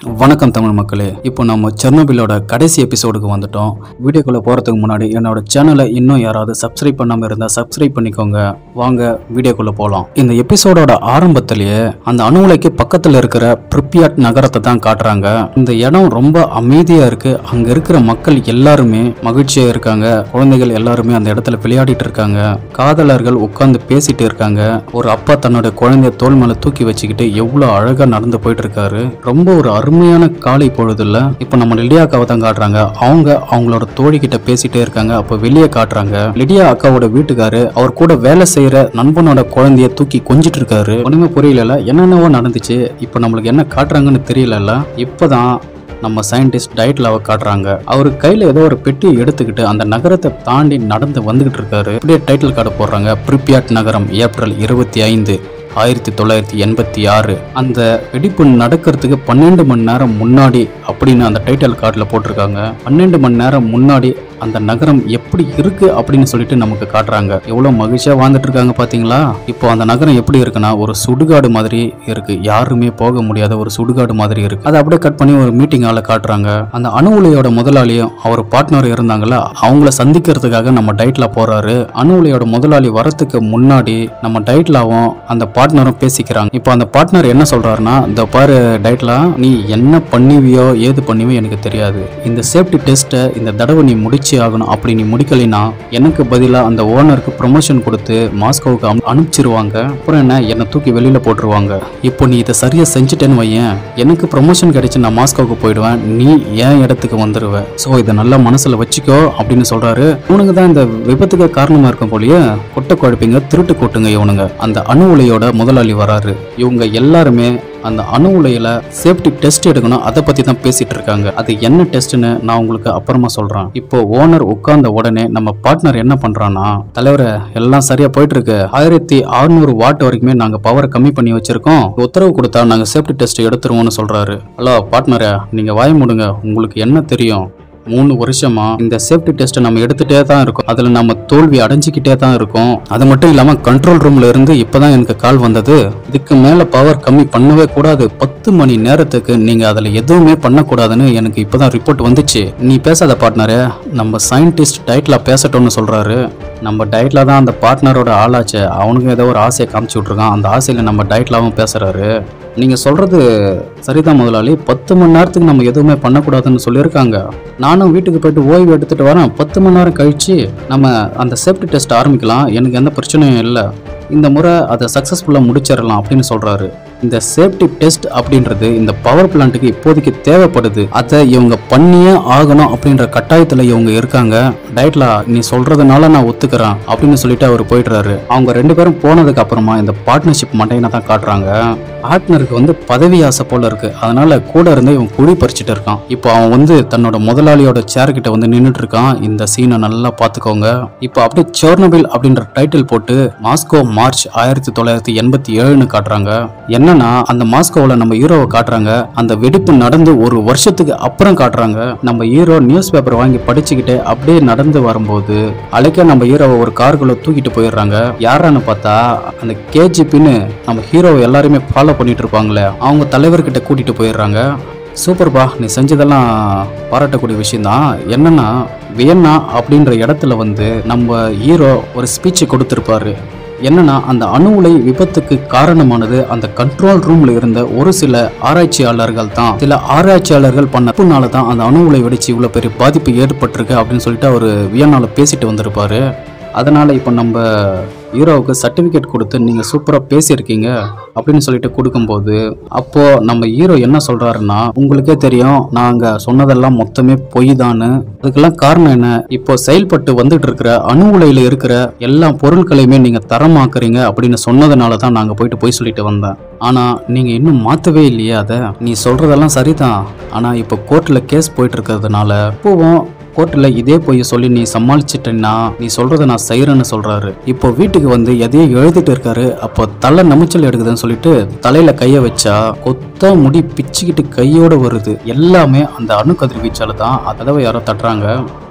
வணக்கம் தமிழ் மக்களே இப்போ நம்ம செர்னோபிலோட கடைசி எபிசோடுக்கு வந்துட்டோம் வீடியோக்குள்ளே போகிறதுக்கு முன்னாடி என்னோட சேனலை இன்னும் யாராவது சப்ஸ்கிரைப் பண்ணாமல் இருந்தால் சப்ஸ்கிரைப் பண்ணிக்கோங்க வாங்க வீடியோக்குள்ளே போகலாம் இந்த எபிசோடோட ஆரம்பத்திலேயே அந்த அணு உலைக்கு பக்கத்தில் இருக்கிற பிரிப்பியாட் நகரத்தை தான் காட்டுறாங்க இந்த இடம் ரொம்ப அமைதியாக இருக்குது அங்கே இருக்கிற மக்கள் எல்லாருமே மகிழ்ச்சியாக இருக்காங்க குழந்தைகள் எல்லாருமே அந்த இடத்துல விளையாடிட்டு இருக்காங்க காதலர்கள் உட்கார்ந்து பேசிட்டு இருக்காங்க ஒரு அப்பா தன்னோட குழந்தைய தோல் மேல தூக்கி வச்சுக்கிட்டு எவ்வளவு அழகா நடந்து போயிட்டு இருக்காரு ரொம்ப ஒரு அருமையான காலை பொழுதுல இப்போ நம்ம லிடியா அக்காவை தான் காட்டுறாங்க அவங்க அவங்களோட தோழி கிட்ட பேசிட்டே இருக்காங்க அப்போ வெளியே காட்டுறாங்க லிடியா அக்காவோட வீட்டுக்காரு அவர் கூட வேலை செய்யற நண்பனோட குழந்தைய தூக்கி கொஞ்சிட்டு இருக்காரு ஒண்ணுமே புரியல என்னென்னவோ நடந்துச்சு இப்போ நம்மளுக்கு என்ன காட்டுறாங்கன்னு தெரியலல்ல இப்போதான் நம்ம சயின்டிஸ்ட் டயட்லாவை காட்டுறாங்க அவர் கையில ஏதோ ஒரு பெட்டியை எடுத்துக்கிட்டு அந்த நகரத்தை தாண்டி நடந்து வந்துகிட்டு இருக்காரு அப்படியே டைட்டில் கார்டு போடுறாங்க பிரிப்பியாட் நகரம் ஏப்ரல் இருபத்தி ஐந்து ஆயிரத்தி தொள்ளாயிரத்தி எண்பத்தி ஆறு அந்த வெடிப்பு நடக்கிறதுக்கு பன்னெண்டு மணி நேரம் முன்னாடி அப்படின்னு அந்த டைட்டில் கார்டில் போட்டிருக்காங்க பன்னெண்டு மணி நேரம் முன்னாடி அந்த நகரம் எப்படி இருக்கு அப்படின்னு சொல்லிட்டு நமக்கு காட்டுறாங்க எவ்வளோ மகிழ்ச்சியாக வாழ்ந்துட்டு இருக்காங்க பார்த்தீங்களா இப்போ அந்த நகரம் எப்படி இருக்குன்னா ஒரு சுடுகாடு மாதிரி இருக்கு யாருமே போக முடியாத ஒரு சுடுகாடு மாதிரி இருக்கு அதை அப்படியே கட் பண்ணி ஒரு மீட்டிங் ஆள காட்டுறாங்க அந்த அணு உலையோட முதலாளியும் அவர் பார்ட்னர் இருந்தாங்கல்ல அவங்கள சந்திக்கிறதுக்காக நம்ம டைட்ல போறாரு அணு உலையோட முதலாளி வரத்துக்கு முன்னாடி நம்ம டைட்லாவும் அந்த பார்ட்னரும் பேசிக்கிறாங்க இப்போ அந்த பார்ட்னர் என்ன சொல்றாருன்னா இந்த பாரு டைட்லா நீ என்ன பண்ணுவியோ ஏது பண்ணுவியோ எனக்கு தெரியாது இந்த சேஃப்டி டெஸ்ட்டை இந்த தடவை நீ முடிச்சே ஆகணும் அப்படி நீ முடிக்கலைன்னா எனக்கு பதிலாக அந்த ஓனருக்கு ப்ரொமோஷன் கொடுத்து மாஸ்கோவுக்கு அனு- அனுப்பிச்சிருவாங்க அப்புறம் என்ன என்னை தூக்கி வெளியில போட்டுருவாங்க இப்போ நீ இதை சரியா செஞ்சுட்டேன்னு வையேன் எனக்கு ப்ரொமோஷன் கிடைச்சு நான் மாஸ்கோவுக்கு போயிடுவேன் நீ என் இடத்துக்கு வந்துடுவ ஸோ இதை நல்லா மனசுல வச்சுக்கோ அப்படின்னு சொல்றாரு இவனுங்க தான் இந்த விபத்துக்கு காரணமா இருக்கும் போலயே கொட்டை குழப்பிங்க திருட்டு கொட்டுங்க இவனுங்க அந்த அணு உலையோட முதலாளி வராரு இவங்க எல்லாருமே அந்த அணு உலையில சேஃப்டி டெஸ்ட் எடுக்கணும் அதை பத்தி தான் பேசிட்டு இருக்காங்க அது என்ன டெஸ்ட்னு நான் உங்களுக்கு அப்புறமா சொல்றேன் இப்போ ஓனர் உட்கார்ந்த உடனே நம்ம பார்ட்னர் என்ன பண்றான்னா தலைவரை எல்லாம் சரியா போயிட்டு இருக்கு ஆயிரத்தி அறுநூறு வாட் வரைக்குமே நாங்க பவர் கம்மி பண்ணி வச்சிருக்கோம் உத்தரவு கொடுத்தா நாங்க சேஃப்டி டெஸ்ட் எடுத்துருவோம்னு சொல்றாரு ஹலோ பார்ட்னரே நீங்க வாய மூடுங்க உங்களுக்கு என்ன தெரியும் மூணு வருஷமா இந்த சேஃப்டி டெஸ்ட்டை நம்ம எடுத்துட்டே தான் இருக்கோம் அதுல நம்ம தோல்வி அடைஞ்சிக்கிட்டே தான் இருக்கோம் அது மட்டும் இல்லாம கண்ட்ரோல் ரூம்ல இருந்து இப்பதான் எனக்கு கால் வந்தது இதுக்கு மேல பவர் கம்மி பண்ணவே கூடாது பத்து மணி நேரத்துக்கு நீங்க அதுல எதுவுமே பண்ணக்கூடாதுன்னு எனக்கு இப்பதான் ரிப்போர்ட் வந்துச்சு நீ பேசாத பார்ட்னரே நம்ம சயின்டிஸ்ட் டயட்ல பேசட்டும்னு சொல்றாரு நம்ம டயட்ல தான் அந்த பார்ட்னரோட ஆளாச்சு அவனுக்கு ஏதோ ஒரு ஆசையை காமிச்சு விட்ருக்கான் அந்த ஆசையில நம்ம டயட்லாவும் பேசுறாரு நீங்க சொல்றது சரிதான் முதலாளி பத்து மணி நேரத்துக்கு நம்ம எதுவுமே பண்ணக்கூடாதுன்னு சொல்லியிருக்காங்க நானும் வீட்டுக்கு போயிட்டு ஓய்வு எடுத்துட்டு வரேன் பத்து மணி நேரம் கழிச்சு நம்ம அந்த சேஃப்டி டெஸ்ட் ஆரம்பிக்கலாம் எனக்கு எந்த பிரச்சனையும் இல்லை இந்த முறை அதை சக்ஸஸ்ஃபுல்லாக முடிச்சிடலாம் அப்படின்னு சொல்றாரு இந்த சேஃப்டி டெஸ்ட் அப்படின்றது இந்த பவர் பிளான்ட்டுக்கு இப்போதைக்கு தேவைப்படுது அதை இவங்க பண்ணியே ஆகணும் அப்படின்ற கட்டாயத்தில் இவங்க இருக்காங்க டயட்லா நீ சொல்றதுனால நான் ஒத்துக்கிறேன் அப்படின்னு சொல்லிட்டு அவர் போயிடுறாரு அவங்க ரெண்டு பேரும் போனதுக்கு அப்புறமா இந்த பார்ட்னர்ஷிப் மண்டையின தான் காட்டுறாங்க பார்ட்னருக்கு வந்து பதவி ஆசை போல இருக்கு அதனால கூட இருந்து இவன் குழி பறிச்சுட்டு இருக்கான் இப்போ அவன் வந்து தன்னோட முதலாளியோட சேர் கிட்ட வந்து நின்றுட்டு இருக்கான் இந்த சீனை நல்லா பார்த்துக்கோங்க இப்போ அப்படியே சோர்னபில் அப்படின்ற டைட்டில் போட்டு மாஸ்கோ மார்ச் ஆயிரத்தி தொள்ளாயிரத்தி எண்பத்தி ஏழுன்னு காட்டுறாங்க என்னன்னா அந்த மாஸ்கோவில் நம்ம ஹீரோவை காட்டுறாங்க அந்த வெடிப்பு நடந்து ஒரு வருஷத்துக்கு அப்புறம் காட்டுறாங்க நம்ம ஹீரோ நியூஸ் பேப்பர் வாங்கி படிச்சுக்கிட்டு அப்படியே நடந்து வரும்போது அழைக்க நம்ம ஹீரோவை ஒரு காருக்குள்ள தூக்கிட்டு போயிடுறாங்க யாரான்னு பார்த்தா அந்த கேஜிபின்னு நம்ம ஹீரோவை எல்லாருமே ஃபாலோ பண்ணிட்டு இருப்பாங்களே அவங்க தலைவர்கிட்ட கூட்டிட்டு போயிடுறாங்க சூப்பர்பா நீ செஞ்சதெல்லாம் பாராட்டக்கூடிய விஷயம்தான் என்னன்னா வியன்னா அப்படின்ற இடத்துல வந்து நம்ம ஹீரோ ஒரு ஸ்பீச் கொடுத்திருப்பாரு என்னன்னா அந்த அணு உலை விபத்துக்கு காரணமானது அந்த கண்ட்ரோல் ரூம்ல இருந்த ஒரு சில ஆராய்ச்சியாளர்கள் தான் சில ஆராய்ச்சியாளர்கள் பண்ண தப்புனால தான் அந்த அணு உலை வெடிச்சு இவ்வளவு பெரிய பாதிப்பு ஏற்பட்டிருக்கு அப்படின்னு சொல்லிட்டு அவர் வியன்னால பேசிட்டு வந்திருப்பாரு அதனால இப்போ நம்ம ஹீரோவுக்கு சர்டிஃபிகேட் கொடுத்து நீங்கள் சூப்பராக பேசியிருக்கீங்க அப்படின்னு சொல்லிட்டு கொடுக்கும்போது அப்போ நம்ம ஹீரோ என்ன சொல்றாருன்னா உங்களுக்கே தெரியும் நாங்க சொன்னதெல்லாம் மொத்தமே பொய் தான்னு அதுக்கெல்லாம் காரணம் என்ன இப்போ செயல்பட்டு வந்துட்டு இருக்கிற அணு உலையில இருக்கிற எல்லா பொருட்களையுமே நீங்க தரமாக்குறீங்க அப்படின்னு சொன்னதுனால தான் நாங்க போயிட்டு பொய் சொல்லிட்டு வந்தேன் ஆனா நீங்க இன்னும் மாத்தவே இல்லையே அதை நீ சொல்றதெல்லாம் சரிதான் ஆனா இப்போ கோர்ட்ல கேஸ் போயிட்டு இருக்கிறதுனால இப்போவும் கோர்ட்டில் இதே பொய் சொல்லி நீ சமாளிச்சிட்டேன்னா நீ சொல்றதை நான் செய்யறேன்னு சொல்றாரு இப்போ வீட்டுக்கு வந்து எதையோ எழுதிட்டு இருக்காரு அப்போ தலை நமைச்சல் எடுக்குதுன்னு சொல்லிட்டு தலையில கைய வச்சா கொத்த முடி பிச்சுக்கிட்டு கையோட வருது எல்லாமே அந்த அணு கதிர்வீச்சால தான் அதவை யாரோ தட்டுறாங்க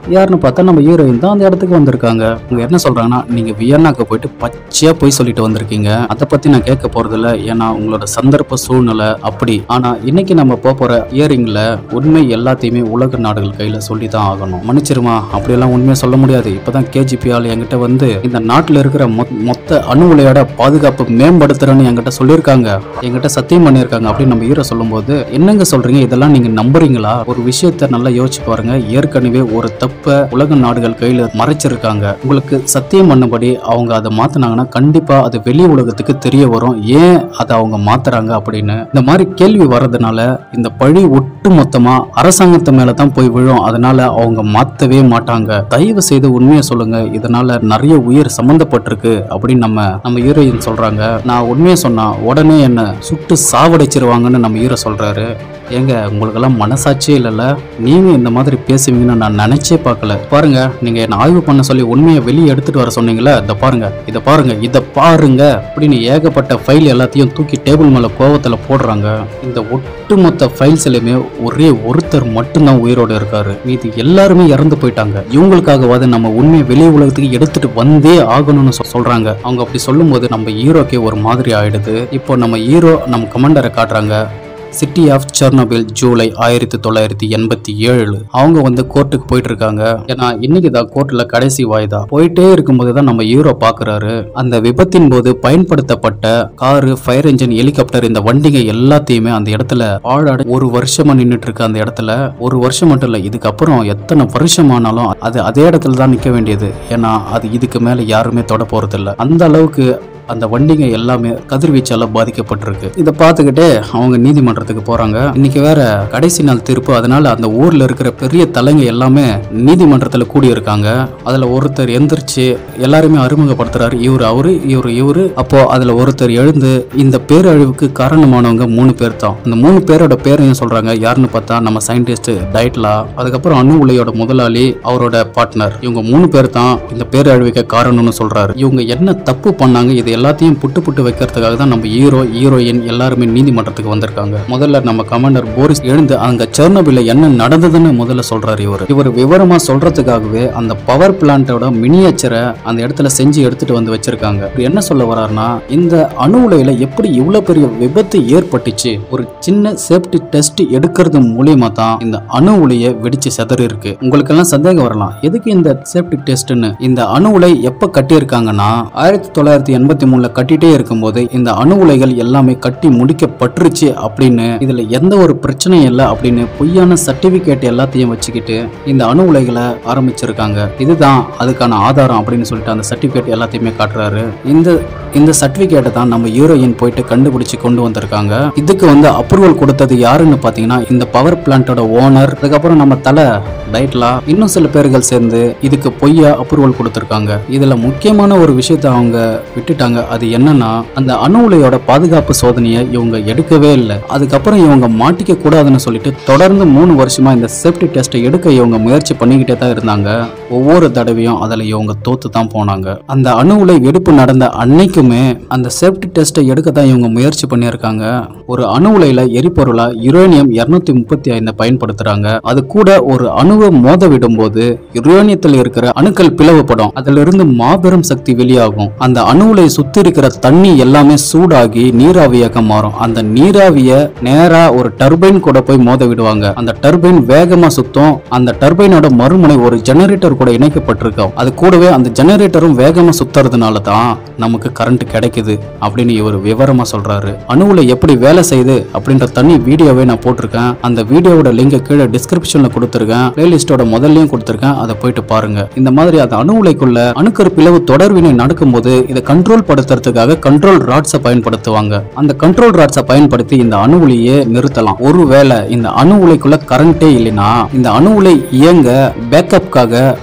யாருன்னு பார்த்தா நம்ம ஹீரோயின் தான் அந்த இடத்துக்கு வந்திருக்காங்க அவங்க என்ன சொல்றாங்கன்னா நீங்க வியன்னாக்கு போயிட்டு பச்சையா போய் சொல்லிட்டு வந்திருக்கீங்க அதை பத்தி நான் கேட்க போறது இல்ல ஏன்னா உங்களோட சந்தர்ப்ப சூழ்நிலை அப்படி ஆனா இன்னைக்கு நம்ம போக போற இயரிங்ல உண்மை எல்லாத்தையுமே உலக நாடுகள் கையில சொல்லி தான் ஆகணும் மன்னிச்சிருமா அப்படியெல்லாம் உண்மையா சொல்ல முடியாது இப்பதான் கேஜிபி ஆள் என்கிட்ட வந்து இந்த நாட்டுல இருக்கிற மொத்- மொத்த அணு உலையோட பாதுகாப்பு மேம்படுத்துறேன்னு என்கிட்ட சொல்லியிருக்காங்க என்கிட்ட சத்தியம் பண்ணியிருக்காங்க அப்படின்னு நம்ம ஹீரோ சொல்லும்போது என்னங்க சொல்றீங்க இதெல்லாம் நீங்க நம்புறீங்களா ஒரு விஷயத்த நல்லா யோசிச்சு பாருங்க ஏற்கனவே ஒரு தப்ப உலக நாடுகள் கையில மறைச்சிருக்காங்க உங்களுக்கு சத்தியம் பண்ணபடி அவங்க அதை மாத்தினாங்கன்னா கண்டிப்பா அது வெளி உலகத்துக்கு தெரிய வரும் ஏன் அதை அவங்க மாத்துறாங்க அப்படின்னு இந்த மாதிரி கேள்வி வர்றதுனால இந்த பழி ஒட்டு மொத்தமா அரசாங்கத்து மேல தான் போய் விழும் அதனால அவங்க மாத்தவே மாட்டாங்க தயவு செய்து உண்மையை சொல்லுங்க இதனால நிறைய உயிர் சம்பந்தப்பட்டிருக்கு அப்படின்னு நம்ம நம்ம ஹீரோயின் சொல்றாங்க நான் உண்மையை சொன்னா உடனே என்ன சுட்டு சாவடிச்சிருவாங்கன்னு நம்ம ஹீரோ சொல்றாரு ஏங்க உங்களுக்கெல்லாம் மனசாட்சியே இல்லைல்ல நீங்க இந்த மாதிரி பேசுவீங்கன்னு நான் நினைச்சே பார்க்கல பாருங்க நீங்க என்ன ஆய்வு பண்ண சொல்லி உண்மையை வெளியே எடுத்துட்டு வர சொன்னீங்களே இதை பாருங்க இதை பாருங்க இதை பாருங்க அப்படின்னு ஏகப்பட்ட ஃபைல் எல்லாத்தையும் தூக்கி டேபிள் மேல கோவத்துல போடுறாங்க இந்த ஒட்டுமொத்த ஃபைல்ஸ்லயுமே ஒரே ஒருத்தர் மட்டும்தான் உயிரோட இருக்காரு மீதி எல்லாருமே இறந்து போயிட்டாங்க இவங்களுக்காகவாது நம்ம உண்மையை வெளி உலகத்துக்கு எடுத்துட்டு வந்தே ஆகணும்னு சொ- சொல்றாங்க அவங்க அப்படி சொல்லும்போது நம்ம ஹீரோக்கே ஒரு மாதிரி ஆயிடுது இப்போ நம்ம ஹீரோ நம்ம கமாண்டரை காட்டுறாங்க சிட்டி ஆஃப் செர்னோபில் ஜூலை ஆயிரத்தி தொள்ளாயிரத்தி எண்பத்தி ஏழு அவங்க வந்து கோர்ட்டுக்கு போயிட்டு இருக்காங்க ஏன்னா இன்னைக்கு தான் கோர்ட்ல கடைசி வாய்தா போயிட்டே இருக்கும்போது தான் நம்ம ஹீரோ பாக்குறாரு அந்த விபத்தின் போது பயன்படுத்தப்பட்ட காரு ஃபயர் இன்ஜின் ஹெலிகாப்டர் இந்த வண்டிங்க எல்லாத்தையுமே அந்த இடத்துல ஆழாட ஒரு வருஷமா நின்னுட்டு இருக்கு அந்த இடத்துல ஒரு வருஷம் மட்டும் இல்ல இதுக்கப்புறம் எத்தனை வருஷம் ஆனாலும் அது அதே இடத்துல தான் நிக்க வேண்டியது ஏன்னா அது இதுக்கு மேல யாருமே தொட போறது இல்ல அந்த அளவுக்கு அந்த வண்டிங்க எல்லாமே கதிர்வீச்சால பாதிக்கப்பட்டிருக்கு இதை பார்த்துக்கிட்டே அவங்க நீதிமன்றத்துக்கு போறாங்க இன்னைக்கு வேற கடைசி நாள் தீர்ப்பு அதனால அந்த ஊர்ல இருக்கிற பெரிய தலைங்க எல்லாமே நீதிமன்றத்துல கூடி இருக்காங்க அதுல ஒருத்தர் எந்திரிச்சு எல்லாருமே அறிமுகப்படுத்துறாரு இவரு அவரு இவரு இவரு அப்போ அதுல ஒருத்தர் எழுந்து இந்த பேரழிவுக்கு காரணமானவங்க மூணு பேர் தான் இந்த மூணு பேரோட பேரையும் சொல்றாங்க யாருன்னு பார்த்தா நம்ம சயின்டிஸ்ட் டைட்லா அதுக்கப்புறம் அணு உலையோட முதலாளி அவரோட பார்ட்னர் இவங்க மூணு பேர் தான் இந்த பேரழிவுக்கு காரணம்னு சொல்றாரு இவங்க என்ன தப்பு பண்ணாங்க இது எல்லாத்தையும் புட்டு புட்டு வைக்கிறதுக்காக தான் நம்ம ஹீரோ ஹீரோயின் எல்லாருமே நீதிமன்றத்துக்கு வந்திருக்காங்க முதல்ல நம்ம கமாண்டர் போரிஸ் எழுந்து அங்க செர்னோபில்ல என்ன நடந்ததுன்னு முதல்ல சொல்றாரு இவர் இவர் விவரமா சொல்றதுக்காகவே அந்த பவர் பிளான்ட்டோட மினியேச்சரை அந்த இடத்துல செஞ்சு எடுத்துட்டு வந்து வச்சிருக்காங்க இவர் என்ன சொல்ல வர்றாருன்னா இந்த அணு உலையில எப்படி இவ்வளவு பெரிய விபத்து ஏற்பட்டுச்சு ஒரு சின்ன சேஃப்டி டெஸ்ட் எடுக்கிறது மூலியமா தான் இந்த அணு உலையை வெடிச்சு செதறி இருக்கு உங்களுக்கெல்லாம் சந்தேகம் வரலாம் எதுக்கு இந்த சேஃப்டி டெஸ்ட்னு இந்த அணு உலை எப்ப கட்டியிருக்காங்கன்னா ஆயிரத்தி தொள்ளாயிரத்தி எண்பத்தி மூணுல கட்டிட்டே இருக்கும்போது இந்த அணு உலைகள் எல்லாமே கட்டி முடிக்கப்பட்டுருச்சு அப்படின்னு இதுல எந்த ஒரு பிரச்சனையும் இல்லை அப்படின்னு பொய்யான சர்டிபிகேட் எல்லாத்தையும் வச்சுக்கிட்டு இந்த அணு உலைகளை ஆரம்பிச்சிருக்காங்க இதுதான் அதுக்கான ஆதாரம் அப்படின்னு சொல்லிட்டு அந்த சர்டிபிகேட் எல்லாத்தையுமே காட்டுறாரு இந்த இந்த சர்டிபிகேட்டை தான் நம்ம ஹீரோயின் போயிட்டு கண்டுபிடிச்சு கொண்டு வந்திருக்காங்க இதுக்கு வந்து அப்ரூவல் கொடுத்தது யாருன்னு பாத்தீங்கன்னா இந்த பவர் பிளான்ட்டோட ஓனர் அதுக்கப்புறம் நம்ம தலை டைட்லா இன்னும் சில பேர்கள் சேர்ந்து இதுக்கு பொய்யா அப்ரூவல் கொடுத்துருக்காங்க இதுல முக்கியமான ஒரு விஷயத்தை அவங்க விட்டுட்டாங்க அது என்னன்னா அந்த அணு உலையோட பாதுகாப்பு சோதனையை இவங்க எடுக்கவே இல்லை அதுக்கப்புறம் இவங்க மாட்டிக்க கூடாதுன்னு சொல்லிட்டு தொடர்ந்து மூணு வருஷமா இந்த சேஃப்டி டெஸ்ட்டை எடுக்க இவங்க முயற்சி பண்ணிக்கிட்டே தான் இருந்தாங்க ஒவ்வொரு தடவையும் அதில் இவங்க தோத்து தான் போனாங்க அந்த அணு உலை வெடிப்பு நடந்த அன்னைக்குமே அந்த சேஃப்டி டெஸ்ட்டை எடுக்க தான் இவங்க முயற்சி பண்ணியிருக்காங்க ஒரு அணு உலையில எரிபொருளா யுரேனியம் இருநூத்தி முப்பத்தி ஐந்து பயன்படுத்துறாங்க அது கூட ஒரு அணுவை மோத விடும்போது யுரேனியத்தில் இருக்கிற அணுக்கள் பிளவுபடும் அதிலிருந்து மாபெரும் சக்தி வெளியாகும் அந்த அணு உலையை சுத்தி இருக்கிற தண்ணி எல்லாமே சூடாகி நீராவியாக மாறும் அந்த நீராவிய நேரா ஒரு டர்பைன் கூட போய் மோத விடுவாங்க அந்த டர்பைன் வேகமா சுத்தும் அந்த டர்பைனோட மறுமுனை ஒரு ஜெனரேட்டர் கூட இணைக்கப்பட்டிருக்கும் அது கூடவே அந்த ஜெனரேட்டரும் வேகமா சுத்துறதுனால தான் நமக்கு கரண்ட் கிடைக்குது அப்படின்னு இவர் விவரமா சொல்றாரு அணுவுல எப்படி வேலை செய்யுது அப்படின்ற தனி வீடியோவை நான் போட்டிருக்கேன் அந்த வீடியோவோட லிங்கை கீழே டிஸ்கிரிப்ஷன்ல கொடுத்துருக்கேன் பிளேலிஸ்டோட முதல்லையும் கொடுத்துருக்கேன் அதை போயிட்டு பாருங்க இந்த மாதிரி அந்த அணு உலைக்குள்ள அணுக்கரு பிளவு தொடர்வினை நடக்கும்போது இதை கண்ட்ரோல் படுத்துறதுக்காக கண்ட்ரோல் ராட்ஸை பயன்படுத்துவாங்க அந்த கண்ட்ரோல் ராட்ஸை பயன்படுத்தி இந்த அணு உலையை நிறுத்தலாம் ஒருவேளை இந்த அணு உலைக்குள்ள கரண்டே இல்லைன்னா இந்த அணு உலை இயங்க பேக்கப்காக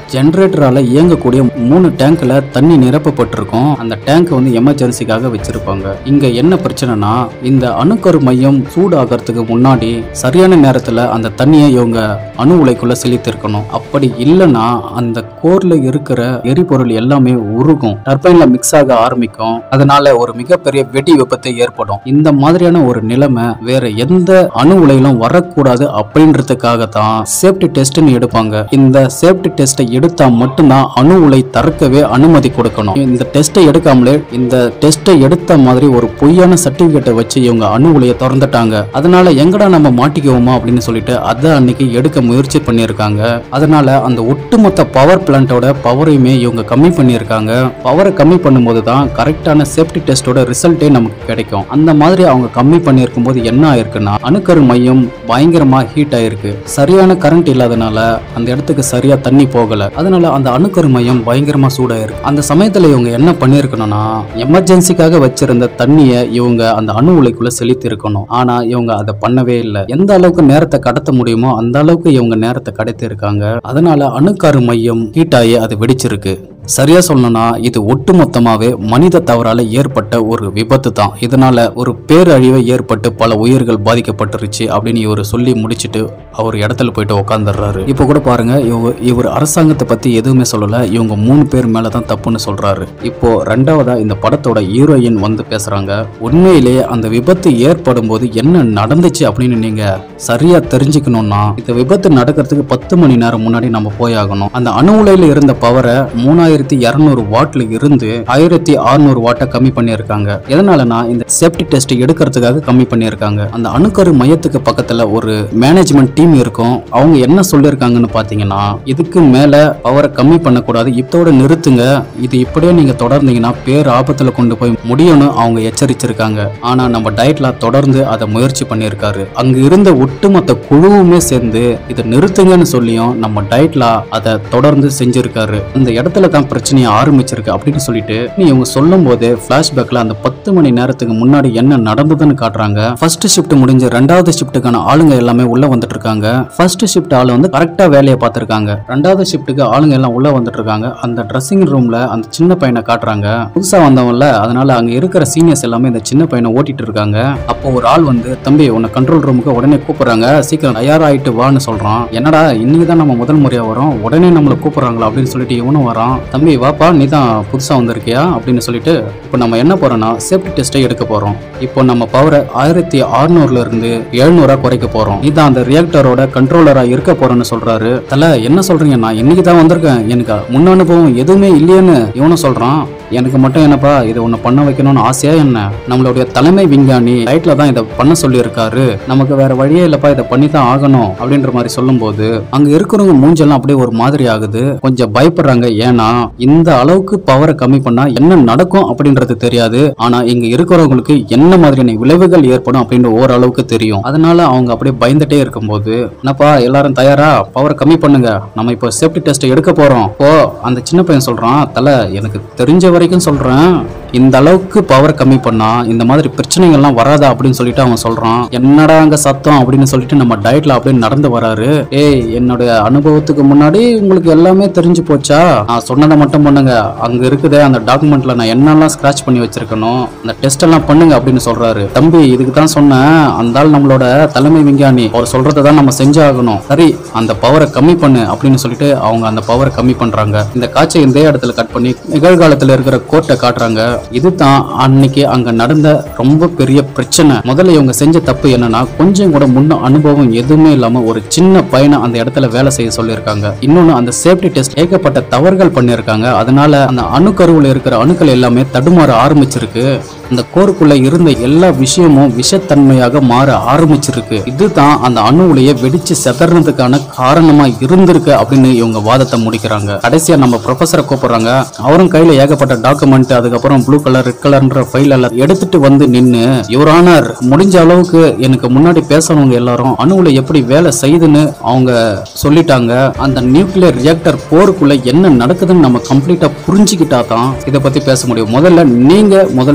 ஜெனரேட்டரால இயங்கக்கூடிய மூணு டேங்க்ல தண்ணி நிரப்பப்பட்டிருக்கும் அந்த டேங்க் வந்து எமர்ஜென்சிக்காக வச்சிருப்பாங்க இங்க என்ன பிரச்சனைனா இந்த அணுக்கரு மையம் சூடாகிறதுக்கு முன்னாடி சரியான நேரத்துல அந்த தண்ணியை இவங்க அணு உலைக்குள்ள செலுத்திருக்கணும் அப்படி இல்லைன்னா அந்த கோர்ல இருக்கிற எரிபொருள் எல்லாமே உருகும் டர்பைன்ல மிக்ஸ் ஆக ஆரம்பிக்கும் அதனால ஒரு மிகப்பெரிய வெடி விபத்து ஏற்படும் இந்த மாதிரியான ஒரு நிலைமை வேற எந்த அணு உலையிலும் வரக்கூடாது அப்படின்றதுக்காக தான் சேஃப்டி டெஸ்ட்னு எடுப்பாங்க இந்த சேஃப்டி டெஸ்ட்டை எடுத்தா மட்டும்தான் அணு உலை திறக்கவே அனுமதி கொடுக்கணும் இந்த டெஸ்ட்டை எடுக்காமலே இந்த டெஸ்ட்டை எடுத்த மாதிரி ஒரு பொய்யான சர்டிபிகேட்டை வச்சு இவங்க அணு உலையை திறந்துட்டாங்க அதனால எங்கடா நம்ம மாட்டிக்குவோமா அப்படின்னு சொல்லிட்டு அதை அன்னைக்கு எடுக்க முயற்சி பண்ணியிருக்காங்க அதனால அந்த ஒட்டுமொத்த பவர் பிளான்ட்டோட பவரையுமே இவங்க கம்மி பண்ணியிருக்காங்க பவரை கம்மி பண்ணும்போது தான் கரெக்டான சேஃப்டி டெஸ்ட்டோட ரிசல்ட்டே நமக்கு கிடைக்கும் அந்த மாதிரி அவங்க கம்மி பண்ணியிருக்கும் போது என்ன ஆயிருக்குன்னா அணுக்கரு மையம் பயங்கரமா ஹீட் ஆயிருக்கு சரியான கரண்ட் இல்லாதனால அந்த இடத்துக்கு சரியா தண்ணி போகல அதனால அந்த அணுக்கரு மையம் பயங்கரமா சூடாயிருக்கு அந்த சமயத்துல இவங்க என்ன பண்ணிருக்கணும்னா எமர்ஜென்சிக்காக வச்சிருந்த தண்ணியை இவங்க அந்த அணு உலைக்குள்ள செலுத்தி இருக்கணும் ஆனா இவங்க அதை பண்ணவே இல்லை எந்த அளவுக்கு நேரத்தை கடத்த முடியுமோ அந்த அளவுக்கு இவங்க நேரத்தை கடத்தி இருக்காங்க அதனால அணுக்கரு மையம் ஹீட் ஆகி அது வெடிச்சிருக்கு சரியா சொல்லணும்னா இது ஒட்டுமொத்தமாவே மனித தவறால ஏற்பட்ட ஒரு விபத்து தான் இதனால ஒரு பேரழிவை ஏற்பட்டு பல உயிர்கள் பாதிக்கப்பட்டுருச்சு அப்படின்னு இவர் சொல்லி முடிச்சிட்டு அவர் இடத்துல போயிட்டு உட்காந்துடுறாரு இப்போ கூட பாருங்க இவ- இவர் அரசாங்கத்தை பத்தி எதுவுமே சொல்லல இவங்க மூணு பேர் மேல தான் தப்புன்னு சொல்றாரு இப்போ ரெண்டாவதா இந்த படத்தோட ஹீரோயின் வந்து பேசுறாங்க உண்மையிலேயே அந்த விபத்து ஏற்படும் போது என்ன நடந்துச்சு அப்படின்னு நீங்க சரியா தெரிஞ்சுக்கணும்னா இந்த விபத்து நடக்கிறதுக்கு பத்து மணி நேரம் முன்னாடி நம்ம போய் ஆகணும் அந்த அணு உலையில இருந்த பவரை மூணாயிரத்தி இரநூறு வாட்ல இருந்து ஆயிரத்தி அறுநூறு வாட்டை கம்மி பண்ணியிருக்காங்க எதனாலனா இந்த சேஃப்டி டெஸ்ட் எடுக்கிறதுக்காக கம்மி பண்ணியிருக்காங்க அந்த அணுக்கரு மையத்துக்கு பக்கத்துல ஒரு மேனேஜ்மெண்ட் டீம் இருக்கும் அவங்க என்ன சொல்லியிருக்காங்கன்னு பாத்தீங்கன்னா இதுக்கு மேல பவரை கம்மி பண்ணக்கூடாது இதோட நிறுத்துங்க இது இப்படியே நீங்க தொடர்ந்தீங்கன்னா பேர் ஆபத்துல கொண்டு போய் முடியும்னு அவங்க எச்சரிச்சிருக்காங்க ஆனா நம்ம டயட்ல தொடர்ந்து அதை முயற்சி பண்ணியிருக்காரு அங்க இருந்த ஒட்டுமொத்த குழுவுமே சேர்ந்து இதை நிறுத்துங்கன்னு சொல்லியும் நம்ம டயட்ல அதை தொடர்ந்து செஞ்சிருக்காரு அந்த இடத்துல தான் பிரச்சனையை ஆரம்பிச்சிருக்கு அப்படின்னு சொல்லிட்டு நீ இவங்க சொல்லும் போதே பிளாஷ்பேக்ல அந்த பத்து மணி நேரத்துக்கு முன்னாடி என்ன நடந்ததுன்னு காட்டுறாங்க ஃபர்ஸ்ட் ஷிஃப்ட் முடிஞ்சு ரெண்டாவது ஷிஃப்ட்டுக்கான ஆளுங்க எல்லாமே உள்ள வந்துட்டு இருக்காங்க ஃபர்ஸ்ட் ஷிஃப்ட் ஆளு வந்து கரெக்டா வேலையை பார்த்திருக்காங்க ரெண்டாவது ஷிஃப்ட்டுக்கு ஆளுங்க எல்லாம் உள்ள வந்துட்டு இருக்காங்க அந்த ட்ரெஸ்ஸிங் ரூம்ல அந்த சின்ன பையனை காட்டுறாங்க புதுசா வந்தவன்ல அதனால அங்க இருக்கிற சீனியர்ஸ் எல்லாமே இந்த சின்ன பையனை ஓட்டிட்டு இருக்காங்க அப்போ ஒரு ஆள் வந்து தம்பி உன்னை கண்ட்ரோல் ரூமுக்கு உடனே கூப்பிடுறாங்க சீக்கிரம் தயாராயிட்டு வான்னு சொல்றான் என்னடா இன்னைக்கு தான் நம்ம முதல் முறையா வரோம் உடனே நம்மளை கூப்பிடுறாங்களா அப்படின்னு சொல்லிட்டு இவனும் வரான் தம்பி வாப்பா நீ தான் புதுசா வந்திருக்கியா அப்படின்னு சொல்லிட்டு இப்போ நம்ம என்ன போறோம்னா சேஃப்டி டெஸ்ட்டை எடுக்க போறோம் இப்போ நம்ம பவரை ஆயிரத்தி அறுநூறுல இருந்து எழுநூறா குறைக்க போறோம் நீ தான் அந்த ரியாக்டரோட கண்ட்ரோலரா இருக்க போறேன்னு சொல்றாரு தல என்ன சொல்றீங்க நான் இன்னைக்கு தான் வந்திருக்கேன் எனக்கு முன் அனுபவம் எதுவுமே இல்லையேன்னு இவனும் சொல்றான் எனக்கு மட்டும் என்னப்பா இதை ஒன்று பண்ண வைக்கணும்னு ஆசையா என்ன நம்மளுடைய தலைமை விஞ்ஞானி ரைட்ல தான் இதை பண்ண சொல்லியிருக்காரு நமக்கு வேற வழியே இல்லப்பா இதை பண்ணி தான் ஆகணும் அப்படின்ற மாதிரி சொல்லும்போது அங்க இருக்கிறவங்க மூஞ்செல்லாம் அப்படியே ஒரு மாதிரி ஆகுது கொஞ்சம் பயப்படுறாங்க ஏன்னா இந்த அளவுக்கு பவரை கம்மி பண்ணா என்ன நடக்கும் அப்படின்றது தெரியாது ஆனா இங்க இருக்கிறவங்களுக்கு என்ன மாதிரியான விளைவுகள் ஏற்படும் அப்படின்ற ஓரளவுக்கு தெரியும் அதனால அவங்க அப்படியே பயந்துட்டே இருக்கும்போது என்னப்பா எல்லாரும் தயாரா பவரை கம்மி பண்ணுங்க நம்ம இப்போ சேஃப்டி டெஸ்ட் எடுக்க போறோம் ஓ அந்த சின்ன பையன் சொல்றான் தல எனக்கு தெரிஞ்ச வரைக்கும் சொல்றேன் இந்த அளவுக்கு பவர் கம்மி பண்ணா இந்த மாதிரி பிரச்சனைகள்லாம் வராதா அப்படின்னு சொல்லிட்டு அவன் சொல்றான் என்னடா அங்க சத்தம் அப்படின்னு சொல்லிட்டு நம்ம டயட்ல அப்படியே நடந்து வராரு ஏய் என்னுடைய அனுபவத்துக்கு முன்னாடி உங்களுக்கு எல்லாமே தெரிஞ்சு போச்சா நான் சொன்னதை மட்டும் பண்ணுங்க அங்க இருக்குதே அந்த டாக்குமெண்ட்ல நான் என்னெல்லாம் ஸ்கிராச் பண்ணி வச்சிருக்கணும் அந்த டெஸ்ட் எல்லாம் பண்ணுங்க அப்படின்னு சொல்றாரு தம்பி இதுக்கு தான் சொன்னேன் அந்த ஆள் நம்மளோட தலைமை விஞ்ஞானி அவர் சொல்றதை தான் நம்ம செஞ்சாகணும் சரி அந்த பவரை கம்மி பண்ணு அப்படின்னு சொல்லிட்டு அவங்க அந்த பவரை கம்மி பண்றாங்க இந்த காட்சியை இந்த இடத்துல கட் பண்ணி நிகழ்காலத்துல இருக்கிற கோர்ட்டை காட்டுறாங்க இதுதான் அன்னைக்கு அங்க நடந்த ரொம்ப பெரிய பிரச்சனை முதல்ல இவங்க செஞ்ச தப்பு என்னன்னா கொஞ்சம் கூட முன்ன அனுபவம் எதுவுமே இல்லாம ஒரு சின்ன பையனை அந்த இடத்துல வேலை செய்ய சொல்லியிருக்காங்க இன்னொன்னு அந்த சேஃப்டி டெஸ்ட் ஏகப்பட்ட தவறுகள் பண்ணியிருக்காங்க அதனால அந்த அணுக்கருவுல இருக்கிற அணுக்கள் எல்லாமே தடுமாற ஆரம்பிச்சிருக்கு இந்த கோருக்குள்ள இருந்த எல்லா விஷயமும் விஷத்தன்மையாக மாற ஆரம்பிச்சிருக்கு இதுதான் அந்த அணு உலையை வெடிச்சு செதறதுக்கான காரணமா இருந்திருக்கு அப்படின்னு இவங்க வாதத்தை முடிக்கிறாங்க கடைசியா நம்ம ப்ரொஃபஸரை கூப்பிடுறாங்க அவரும் கையில ஏகப்பட்ட டாக்குமெண்ட் அதுக்கப்புறம் ப்ளூ கலர் ரெட் கலர்ன்ற ஃபைல் எல்லாம் எடுத்துட்டு வந்து நின்னு யுவரானர் முடிஞ்ச அளவுக்கு எனக்கு முன்னாடி பேசணுங்க எல்லாரும் அணு உலை எப்படி வேலை செய்யுதுன்னு அவங்க சொல்லிட்டாங்க அந்த நியூக்ளியர் ரியாக்டர் போருக்குள்ள என்ன நடக்குதுன்னு நம்ம கம்ப்ளீட்டா புரிஞ்சுக்கிட்டா தான் இதை பத்தி பேச முடியும் முதல்ல நீங்க முதல்ல இதை புரிஞ்சு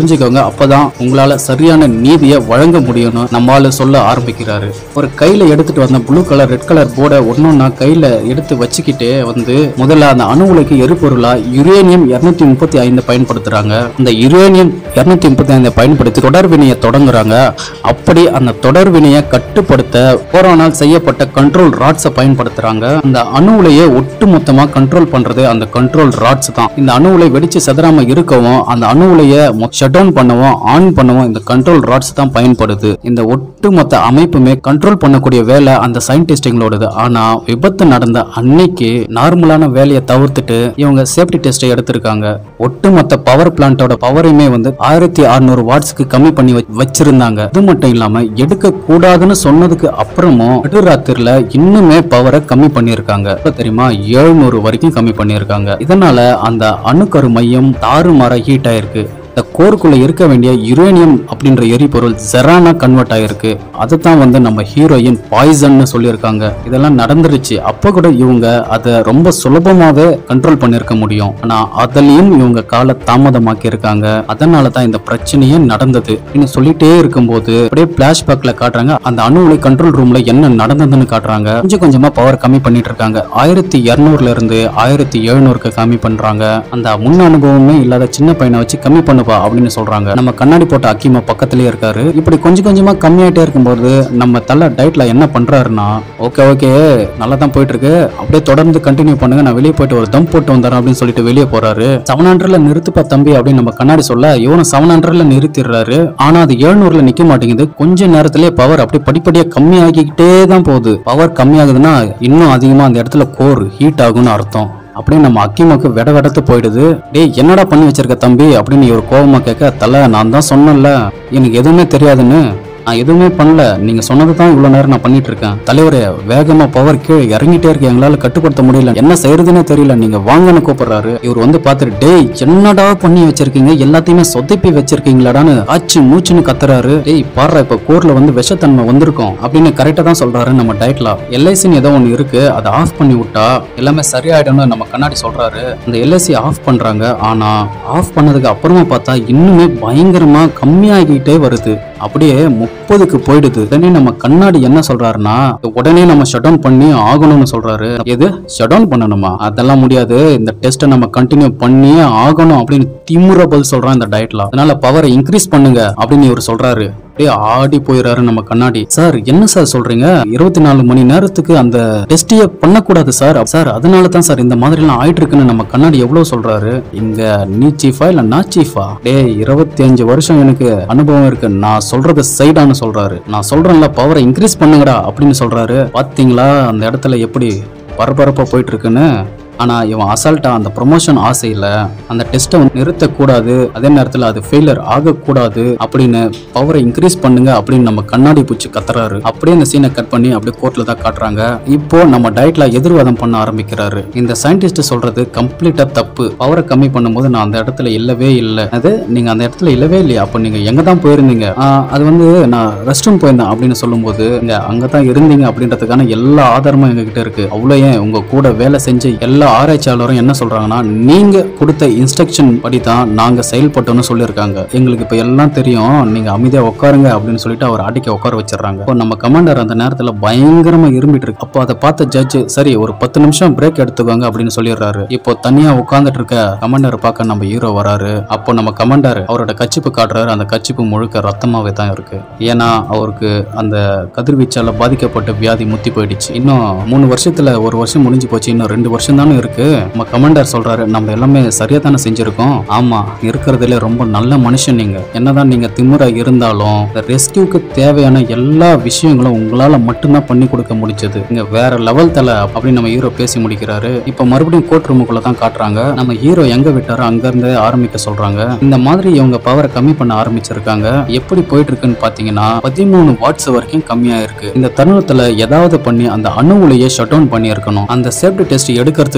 புரிஞ்சுக்கோங்க அப்பதான் உங்களால சரியான நீதியை வழங்க முடியும்னு நம்மால சொல்ல ஆரம்பிக்கிறாரு ஒரு கையில எடுத்துட்டு வந்த ப்ளூ கலர் ரெட் கலர் போர்டை ஒன்னொன்னா கையில எடுத்து வச்சுக்கிட்டே வந்து முதல்ல அந்த அணு உலைக்கு எரிபொருளா யுரேனியம் இருநூத்தி முப்பத்தி ஐந்து பயன்படுத்துறாங்க இந்த யுரேனியம் இருநூத்தி முப்பத்தி ஐந்து பயன்படுத்தி தொடர் வினையை தொடங்குறாங்க அப்படி அந்த தொடர் வினையை கட்டுப்படுத்த போரானால் செய்யப்பட்ட கண்ட்ரோல் ராட்ஸை பயன்படுத்துறாங்க அந்த அணு உலையை ஒட்டுமொத்தமா கண்ட்ரோல் பண்றது அந்த கண்ட்ரோல் ராட்ஸ் தான் இந்த அணு உலை வெடிச்சு செதறாம இருக்கவும் அந்த அணு உலையை ஷட் டவுன் பண்ணவும் ஆன் பண்ணவும் இந்த கண்ட்ரோல் ராட்ஸ் தான் பயன்படுது இந்த ஒட்டுமொத்த அமைப்புமே கண்ட்ரோல் பண்ணக்கூடிய வேலை அந்த சயின்டிஸ்டுங்களோடது ஆனா விபத்து நடந்த அன்னைக்கு நார்மலான வேலையை தவிர்த்துட்டு இவங்க சேஃப்டி டெஸ்ட்டை எடுத்திருக்காங்க ஒட்டுமொத்த பவர் பிளான்ட்டோட பவரையுமே வந்து ஆயிரத்தி அறுநூறு வாட்ஸ்க்கு கம்மி பண்ணி வச்- வச்சிருந்தாங்க அது மட்டும் இல்லாம எடுக்க கூடாதுன்னு சொன்னதுக்கு அப்புறமும் நடுராத்திரில இன்னுமே பவரை கம்மி பண்ணியிருக்காங்க இப்ப தெரியுமா எழுநூறு வரைக்கும் கம்மி பண்ணியிருக்காங்க இதனால அந்த அணுக்கரு மையம் தாறுமாற ஹீட் ஆயிருக்கு இந்த கோருக்குள்ள இருக்க வேண்டிய யுரேனியம் அப்படின்ற எரிபொருள் ஜெரானா கன்வெர்ட் ஆயிருக்கு அதுதான் வந்து நம்ம ஹீரோயின் பாய்சன்னு சொல்லியிருக்காங்க இதெல்லாம் நடந்துருச்சு அப்போ கூட இவங்க அதை ரொம்ப சுலபமாவே கண்ட்ரோல் பண்ணிருக்க முடியும் ஆனா அதுலயும் இவங்க கால தாமதமாக்கி இருக்காங்க அதனால தான் இந்த பிரச்சனையே நடந்தது இன்னும் சொல்லிட்டே இருக்கும்போது அப்படியே பிளாஷ்பேக்ல காட்டுறாங்க அந்த அணு உலை கண்ட்ரோல் ரூம்ல என்ன நடந்ததுன்னு காட்டுறாங்க கொஞ்சம் கொஞ்சமா பவர் கம்மி பண்ணிட்டு இருக்காங்க ஆயிரத்தி இருநூறுல இருந்து ஆயிரத்தி எழுநூறுக்கு கம்மி பண்றாங்க அந்த முன் அனுபவமே இல்லாத சின்ன பையனை வச்சு கம்மி பண்ணுப்பா அப்படின்னு சொல்றாங்க நம்ம கண்ணாடி போட்ட அக்கிமா பக்கத்துலயே இருக்காரு இப்படி கொஞ்சம் கொஞ்சமா கம்மியாயிட்டே இருக்கும்போது நம்ம தலை டயட்ல என்ன பண்றாருன்னா ஓகே ஓகே நல்லா தான் போயிட்டு இருக்கு அப்படியே தொடர்ந்து கண்டினியூ பண்ணுங்க நான் வெளியே போயிட்டு ஒரு தம் போட்டு வந்துடுறேன் அப்படின்னு சொல்லிட்டு வெளியே போறாரு செவன் ஹண்ட்ரட்ல நிறுத்துப்பா தம்பி அப்படின்னு நம்ம கண்ணாடி சொல்ல இவனும் செவன் ஹண்ட்ரட்ல நிறுத்திடுறாரு ஆனா அது எழுநூறுல நிக்க மாட்டேங்குது கொஞ்ச நேரத்திலே பவர் அப்படி படிப்படியா கம்மி ஆகிக்கிட்டே தான் போகுது பவர் கம்மியாகுதுன்னா இன்னும் அதிகமா அந்த இடத்துல கோர் ஹீட் ஆகும்னு அர்த்தம் அப்படியே நம்ம அக்கிமாக்கு விட விடத்து போயிடுது டேய் என்னடா பண்ணி வச்சிருக்க தம்பி அப்படின்னு இவர் கோவமா கேட்க தல நான் தான் சொன்னேன்ல எனக்கு எதுவுமே தெரியாதுன்னு நான் எதுவுமே பண்ணல நீங்க சொன்னது தான் இவ்வளவு நேரம் நான் பண்ணிட்டு இருக்கேன் தலைவரே வேகமா பவர் கீழே இறங்கிட்டே இருக்கு எங்களால கட்டுப்படுத்த முடியல என்ன செய்யறதுன்னே தெரியல நீங்க வாங்கன்னு கூப்பிடுறாரு இவர் வந்து பார்த்துட்டு டேய் என்னடா பண்ணி வச்சிருக்கீங்க எல்லாத்தையுமே சொதப்பி வச்சிருக்கீங்களாடான்னு ஆச்சு மூச்சுன்னு கத்துறாரு டேய் பாடுற இப்ப கோர்ல வந்து விஷத்தன்மை வந்திருக்கும் அப்படின்னு கரெக்டா தான் சொல்றாரு நம்ம டயட்ல எல்ஐசின்னு ஏதோ ஒன்று இருக்கு அதை ஆஃப் பண்ணி விட்டா எல்லாமே சரியாயிடும்னு நம்ம கண்ணாடி சொல்றாரு அந்த எல்ஐசி ஆஃப் பண்றாங்க ஆனா ஆஃப் பண்ணதுக்கு அப்புறமா பார்த்தா இன்னுமே பயங்கரமா கம்மியாகிட்டே வருது அப்படியே முப்பதுக்கு போயிடுது உடனே நம்ம கண்ணாடி என்ன சொல்றாருன்னா உடனே நம்ம ஷட் டவுன் பண்ணி ஆகணும்னு சொல்றாரு எது ஷட் டவுன் பண்ணணுமா அதெல்லாம் முடியாது இந்த டெஸ்ட்டை நம்ம கண்டினியூ பண்ணியே ஆகணும் அப்படின்னு திமுறபல் சொல்றான் இந்த டயட்ல அதனால பவரை இன்க்ரீஸ் பண்ணுங்க அப்படின்னு இவர் சொல்றாரு அப்படியே ஆடி போயிடுறாரு நம்ம கண்ணாடி சார் என்ன சார் சொல்றீங்க இருபத்தி நாலு மணி நேரத்துக்கு அந்த டெஸ்டிய பண்ணக்கூடாது சார் சார் அதனால தான் சார் இந்த மாதிரி எல்லாம் ஆயிட்டு இருக்குன்னு நம்ம கண்ணாடி எவ்வளவு சொல்றாரு இங்க நீ சீஃபா இல்ல நான் சீஃபா டேய் இருபத்தி அஞ்சு வருஷம் எனக்கு அனுபவம் இருக்கு நான் சொல்றது சைடான்னு சொல்றாரு நான் சொல்றேன்ல பவரை இன்க்ரீஸ் பண்ணுங்கடா அப்படின்னு சொல்றாரு பாத்தீங்களா அந்த இடத்துல எப்படி பரபரப்பா போயிட்டு இருக்குன்னு ஆனா இவன் அசால்ட்டா அந்த ப்ரொமோஷன் ஆசையில அந்த டெஸ்ட்டை வந்து நிறுத்தக்கூடாது அதே நேரத்துல அது ஃபெயிலியர் ஆகக்கூடாது அப்படின்னு பவரை இன்க்ரீஸ் பண்ணுங்க அப்படின்னு நம்ம கண்ணாடி பூச்சி கத்துறாரு அப்படியே இந்த சீனை கட் பண்ணி அப்படியே கோர்ட்ல தான் காட்டுறாங்க இப்போ நம்ம டயட்ல எதிர்வாதம் பண்ண ஆரம்பிக்கிறாரு இந்த சயின்டிஸ்ட் சொல்றது கம்ப்ளீட்டா தப்பு பவரை கம்மி பண்ணும்போது நான் அந்த இடத்துல இல்லவே இல்லை அது நீங்க அந்த இடத்துல இல்லவே இல்லையா அப்ப நீங்க எங்க தான் போயிருந்தீங்க ஆஹ் அது வந்து நான் ரெஸ்ட் ரூம் போயிருந்தேன் அப்படின்னு சொல்லும்போது இங்க அங்கதான் இருந்தீங்க அப்படின்றதுக்கான எல்லா ஆதாரமும் எங்ககிட்ட இருக்கு அவ்வளோ ஏன் உங்க கூட வேலை செஞ்ச எல்லா ஆராய்ச்சியாளரும் என்ன சொல்றாங்கன்னா நீங்க கொடுத்த இன்ஸ்ட்ரக்ஷன் படி தான் நாங்க செயல்பட்டோம்னு சொல்லியிருக்காங்க எங்களுக்கு இப்ப எல்லாம் தெரியும் நீங்க அமைதியா உட்காருங்க அப்படின்னு சொல்லிட்டு அவர் அடிக்க உட்கார வச்சிடுறாங்க இப்போ நம்ம கமாண்டர் அந்த நேரத்துல பயங்கரமா இரும்பிட்டு இருக்கு அப்போ அதை பார்த்த ஜட்ஜ் சரி ஒரு பத்து நிமிஷம் பிரேக் எடுத்துக்கோங்க அப்படின்னு சொல்லிடுறாரு இப்போ தனியா உட்கார்ந்துட்டு இருக்க கமாண்டரை பார்க்க நம்ம ஹீரோ வராரு அப்போ நம்ம கமாண்டர் அவரோட கச்சிப்பு காட்டுறாரு அந்த கச்சிப்பு முழுக்க ரத்தமாவே தான் இருக்கு ஏன்னா அவருக்கு அந்த கதிர்வீச்சால பாதிக்கப்பட்ட வியாதி முத்தி போயிடுச்சு இன்னும் மூணு வருஷத்துல ஒரு வருஷம் முடிஞ்சு போச்சு இன்னும் ரெண்டு வருஷம் தானே இருக்கு நம்ம கமாண்டர் சொல்றாரு நம்ம எல்லாமே சரியா தானே செஞ்சிருக்கோம் ஆமா இருக்கிறதுல ரொம்ப நல்ல மனுஷன் நீங்க என்னதான் நீங்க திமிரா இருந்தாலும் ரெஸ்கியூக்கு தேவையான எல்லா விஷயங்களும் உங்களால மட்டும்தான் பண்ணி கொடுக்க முடிஞ்சது இங்க வேற லெவல் தலை அப்படின்னு நம்ம ஹீரோ பேசி முடிக்கிறாரு இப்ப மறுபடியும் கோர்ட் ரூமுக்குள்ள தான் காட்டுறாங்க நம்ம ஹீரோ எங்க விட்டாரோ அங்க இருந்தே ஆரம்பிக்க சொல்றாங்க இந்த மாதிரி இவங்க பவரை கம்மி பண்ண ஆரம்பிச்சிருக்காங்க எப்படி போயிட்டு இருக்குன்னு பாத்தீங்கன்னா பதிமூணு வாட்ஸ் வரைக்கும் கம்மியா இருக்கு இந்த தருணத்துல ஏதாவது பண்ணி அந்த அணு உலையை ஷட் டவுன் பண்ணி இருக்கணும் அந்த சேஃப்டி டெஸ்ட் எடுக்கிறதுக்காக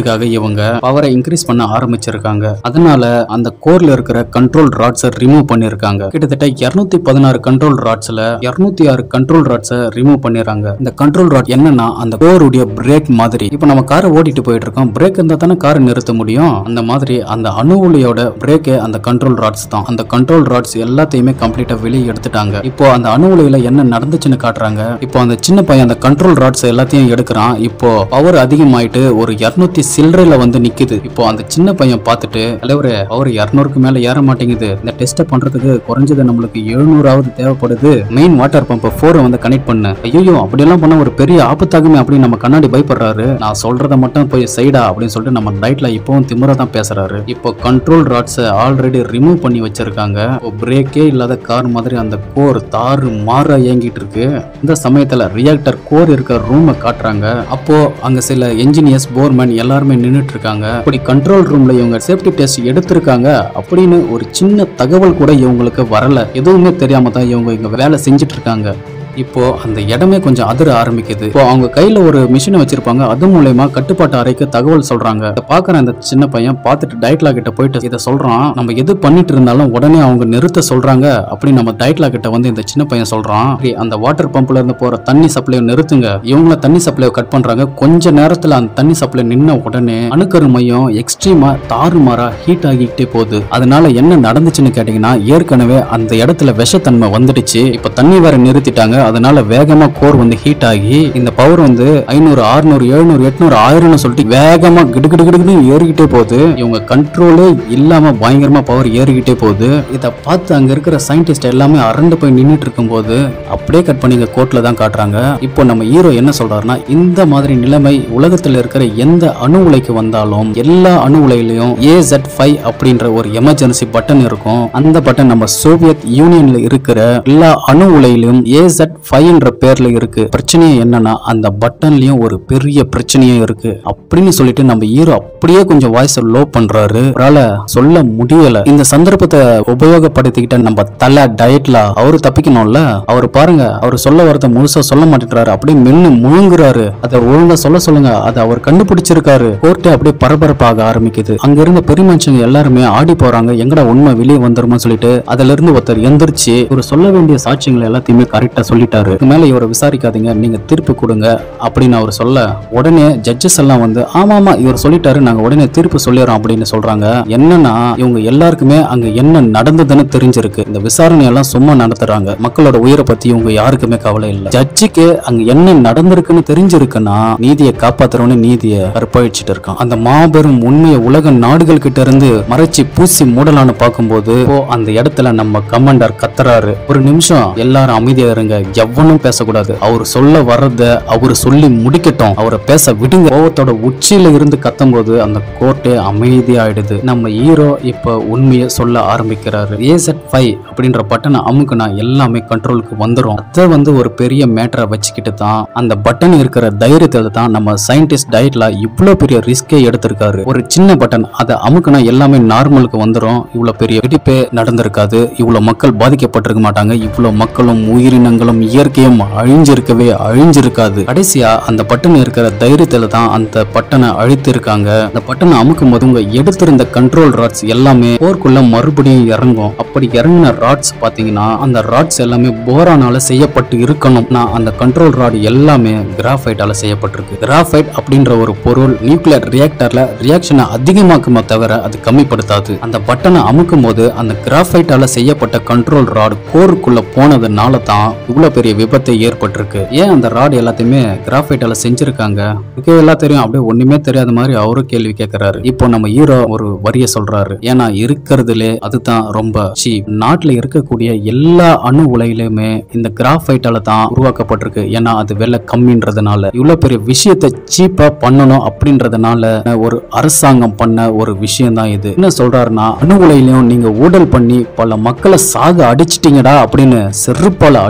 செய்யறதுக்காக இவங்க பவரை இன்க்ரீஸ் பண்ண ஆரம்பிச்சிருக்காங்க அதனால அந்த கோர்ல இருக்கிற கண்ட்ரோல் ராட்ஸை ரிமூவ் பண்ணிருக்காங்க கிட்டத்தட்ட 216 பதினாறு கண்ட்ரோல் ராட்ஸ்ல 206 ஆறு கண்ட்ரோல் ராட்ஸை ரிமூவ் பண்ணிடுறாங்க இந்த கண்ட்ரோல் ராட் என்னன்னா அந்த கோருடைய பிரேக் மாதிரி இப்போ நம்ம காரை ஓட்டிட்டு போயிட்டு இருக்கோம் பிரேக் இருந்தா தானே காரை நிறுத்த முடியும் அந்த மாதிரி அந்த அணுவுலையோட பிரேக்கே அந்த கண்ட்ரோல் ராட்ஸ் தான் அந்த கண்ட்ரோல் ராட்ஸ் எல்லாத்தையுமே கம்ப்ளீட்டா வெளியே எடுத்துட்டாங்க இப்போ அந்த அணுவுலையில என்ன நடந்துச்சுன்னு காட்டுறாங்க இப்போ அந்த சின்ன பையன் அந்த கண்ட்ரோல் ராட்ஸ் எல்லாத்தையும் எடுக்கிறான் இப்போ பவர் அதிகமாயிட்டு ஒரு 200 சில்லறையில வந்து நிக்குது இப்போ அந்த சின்ன பையன் பார்த்துட்டு தலைவரே பவர் 200க்கு மேல ஏற மாட்டேங்குது இந்த டெஸ்ட்டை பண்றதுக்கு குறைஞ்சது நம்மளுக்கு எழுநூறாவது தேவைப்படுது மெயின் வாட்டர் பம்ப் ஃபோரை வந்து கனெக்ட் பண்ணு ஐயோ அப்படியெல்லாம் பண்ண ஒரு பெரிய ஆபத்தாகுமே அப்படின்னு நம்ம கண்ணாடி பயப்படுறாரு நான் சொல்றத மட்டும் போய் சைடா அப்படின்னு சொல்லிட்டு நம்ம ரைட்ல இப்பவும் திமிரா தான் பேசுறாரு இப்போ கண்ட்ரோல் ராட்ஸை ஆல்ரெடி ரிமூவ் பண்ணி வச்சிருக்காங்க பிரேக்கே இல்லாத கார் மாதிரி அந்த கோர் தாறு மாற இயங்கிட்டு இருக்கு இந்த சமயத்துல ரியாக்டர் கோர் இருக்க ரூமை காட்டுறாங்க அப்போ அங்க சில என்ஜினியர்ஸ் போர்மேன் எல்லாருமே நின்னுட்டு இருக்காங்க அப்படி கண்ட்ரோல் ரூம்ல இவங்க சேஃப்டி டெஸ்ட் எடுத்திருக்காங்க அப்படின்னு ஒரு சின்ன தகவல் கூட இவங்களுக்கு வரல எதுவுமே தெரியாம தான் இவங்க இங்க வேலை செஞ்சுட்டு இருக்காங்க இப்போ அந்த இடமே கொஞ்சம் அதிர ஆரம்பிக்குது இப்போ அவங்க கையில ஒரு மிஷினை வச்சிருப்பாங்க அது மூலயமா கட்டுப்பாட்டு அறைக்கு தகவல் சொல்றாங்க இதை பாக்குற அந்த சின்ன பையன் பார்த்துட்டு டயட்லா கிட்ட போயிட்டு இதை சொல்றான் நம்ம எது பண்ணிட்டு இருந்தாலும் உடனே அவங்க நிறுத்த சொல்றாங்க அப்படி நம்ம டயட்லா கிட்ட வந்து இந்த சின்ன பையன் சொல்றான் "சரி, அந்த வாட்டர் பம்ப்ல இருந்து போற தண்ணி சப்ளையை நிறுத்துங்க இவங்கள தண்ணி சப்ளையை கட் பண்றாங்க கொஞ்ச நேரத்துல அந்த தண்ணி சப்ளை நின்ன உடனே அணுக்கரு மையம் எக்ஸ்ட்ரீமா தாறுமாறா ஹீட் ஆகிக்கிட்டே போகுது அதனால என்ன நடந்துச்சுன்னு கேட்டீங்கன்னா ஏற்கனவே அந்த இடத்துல விஷத்தன்மை வந்துடுச்சு இப்ப தண்ணி வேற நிறுத்திட்டாங்க அதனால வேகமா கோர் வந்து ஹீட் ஆகி இந்த பவர் வந்து ஐநூறு அறுநூறு எழுநூறு எட்நூறு ஆயிரம்னு சொல்லிட்டு வேகமா கிடுகிடு கிடுகிடு ஏறிக்கிட்டே போகுது இவங்க கண்ட்ரோலே இல்லாம பயங்கரமா பவர் ஏறிக்கிட்டே போகுது இதை பார்த்து அங்க இருக்கிற சயின்டிஸ்ட் எல்லாமே அரண்டு போய் நின்னுட்டு இருக்கும்போது அப்படியே கட் பண்ணி இங்க கோர்ட்ல தான் காட்டுறாங்க இப்போ நம்ம ஹீரோ என்ன சொல்றாருன்னா இந்த மாதிரி நிலைமை உலகத்துல இருக்கிற எந்த அணு உலைக்கு வந்தாலும் எல்லா அணு உலையிலையும் ஏசட் ஃபைவ் அப்படின்ற ஒரு எமர்ஜென்சி பட்டன் இருக்கும் அந்த பட்டன் நம்ம சோவியத் யூனியன்ல இருக்கிற எல்லா அணு உலையிலும் ஏசட் ஃபைவ்ன்ற பேர்ல இருக்கு பிரச்சனையே என்னன்னா அந்த பட்டன்லயும் ஒரு பெரிய பிரச்சனையே இருக்கு அப்படின்னு சொல்லிட்டு நம்ம ஹீரோ அப்படியே கொஞ்சம் வாய்ஸ் லோ பண்றாரு அவரால சொல்ல முடியல இந்த சந்தர்ப்பத்தை உபயோகப்படுத்திக்கிட்ட நம்ம தலை டயட்ல அவரு தப்பிக்கணும்ல அவர் பாருங்க அவர் சொல்ல வரத முழுசா சொல்ல மாட்டேங்கிறாரு அப்படியே மென்னு முழுங்குறாரு அதை ஒழுங்கா சொல்ல சொல்லுங்க அதை அவர் கண்டுபிடிச்சிருக்காரு கோர்ட்டே அப்படியே பரபரப்பாக ஆரம்பிக்குது அங்க இருந்த பெரிய மனுஷங்க எல்லாருமே ஆடி போறாங்க எங்கடா உண்மை வெளியே வந்துருமா சொல்லிட்டு அதுல இருந்து ஒருத்தர் எந்திரிச்சு இவர் சொல்ல வேண்டிய சாட்சியங்களை எல்லாத்தையுமே கரெக்டா சொல்லிட்டாரு இதுக்கு மேல இவரை விசாரிக்காதீங்க நீங்க தீர்ப்பு கொடுங்க அப்படின்னு அவர் சொல்ல உடனே ஜட்ஜஸ் எல்லாம் வந்து ஆமா ஆமா இவர் சொல்லிட்டாரு நாங்க உடனே தீர்ப்பு சொல்லிடுறோம் அப்படின்னு சொல்றாங்க என்னன்னா இவங்க எல்லாருக்குமே அங்க என்ன நடந்ததுன்னு தெரிஞ்சிருக்கு இந்த விசாரணை எல்லாம் சும்மா நடத்துறாங்க மக்களோட உயிரை பத்தி இவங்க யாருக்குமே கவலை இல்ல ஜட்ஜுக்கு அங்க என்ன நடந்திருக்குன்னு தெரிஞ்சிருக்குன்னா நீதியை காப்பாத்துறவனு நீதியை கற்பழிச்சிட்டு இருக்கான் அந்த மாபெரும் உண்மையை உலக நாடுகள் கிட்ட இருந்து மறைச்சு பூசி மூடலான்னு பார்க்கும்போது இப்போ அந்த இடத்துல நம்ம கமாண்டர் கத்துறாரு ஒரு நிமிஷம் எல்லாரும் அமைதியா இருங்க எவனும் பேசக்கூடாது அவர் சொல்ல வர்றத அவரு சொல்லி முடிக்கட்டும் அவரை பேச விடுங்க கோவத்தோட உச்சியில இருந்து கத்தும்போது அந்த கோர்ட்டே அமைதியாயிடுது நம்ம ஹீரோ இப்ப உண்மையை சொல்ல ஆரம்பிக்கிறாரு ஏசட் ஃபைவ் அப்படின்ற பட்டனை அமுக்குனா எல்லாமே கண்ட்ரோலுக்கு வந்துரும் அதை வந்து ஒரு பெரிய மேட்டரை வச்சுக்கிட்டு தான் அந்த பட்டன் இருக்கிற தைரியத்துல தான் நம்ம சயின்டிஸ்ட் டயட்ல இவ்வளவு பெரிய ரிஸ்கே எடுத்திருக்காரு ஒரு சின்ன பட்டன் அதை அமுக்குனா எல்லாமே நார்மலுக்கு வந்துரும் இவ்வளவு பெரிய வெடிப்பே நடந்திருக்காது இவ்வளவு மக்கள் பாதிக்கப்பட்டிருக்க மாட்டாங்க இவ்வளவு மக்களும் உயிரினங்களும் இயற்கையும் அழிஞ்சிருக்கவே அழிஞ்சிருக்காது கடைசியா அந்த பட்டன் இருக்கிற தைரியத்துல தான் அந்த பட்டனை அழித்திருக்காங்க அந்த பட்டனை அமுக்கும் போது உங்க எடுத்திருந்த கண்ட்ரோல் ராட்ஸ் எல்லாமே போர்க்குள்ள மறுபடியும் இறங்கும் அப்படி இறங்கின ராட்ஸ் பாத்தீங்கன்னா அந்த ராட்ஸ் எல்லாமே போரானால செய்யப்பட்டு இருக்கணும் நான் அந்த கண்ட்ரோல் ராட் எல்லாமே கிராஃபைட்டால செய்யப்பட்டிருக்கு கிராஃபைட் அப்படின்ற ஒரு பொருள் நியூக்ளியர் ரியாக்டர்ல ரியாக்ஷனை அதிகமாக்குமே தவிர அது கம்மிப்படுத்தாது அந்த பட்டனை அமுக்கும் போது அந்த கிராஃபைட்டால செய்யப்பட்ட கண்ட்ரோல் ராட் கோருக்குள்ள போனதுனால தான் இவ்வளவு பெரிய விபத்து ஏற்பட்டிருக்கு ஏன் அந்த ராட் எல்லாத்தையுமே கிராஃபைட்டால செஞ்சிருக்காங்க இதுக்கே எல்லாம் தெரியும் அப்படியே ஒண்ணுமே தெரியாத மாதிரி அவரும் கேள்வி கேட்கிறாரு இப்போ நம்ம ஹீரோ ஒரு வரிய சொல்றாரு ஏன்னா இருக்கிறதுலே அதுதான் ரொம்ப சீப் நாட்டுல இருக்கக்கூடிய எல்லா அணு உலையிலுமே இந்த கிராஃபைட்டால தான் உருவாக்கப்பட்டிருக்கு ஏன்னா அது விலை கம்மின்றதுனால இவ்வளவு பெரிய விஷயத்தை சீப்பா பண்ணணும் அப்படின்றதுனால ஒரு அரசாங்கம் பண்ண ஒரு விஷயம் தான் இது என்ன சொல்றாருன்னா அணு உலையிலையும் நீங்க ஊழல் பண்ணி பல மக்களை சாக அடிச்சிட்டீங்கடா அப்படின்னு செருப்பால அடிக்க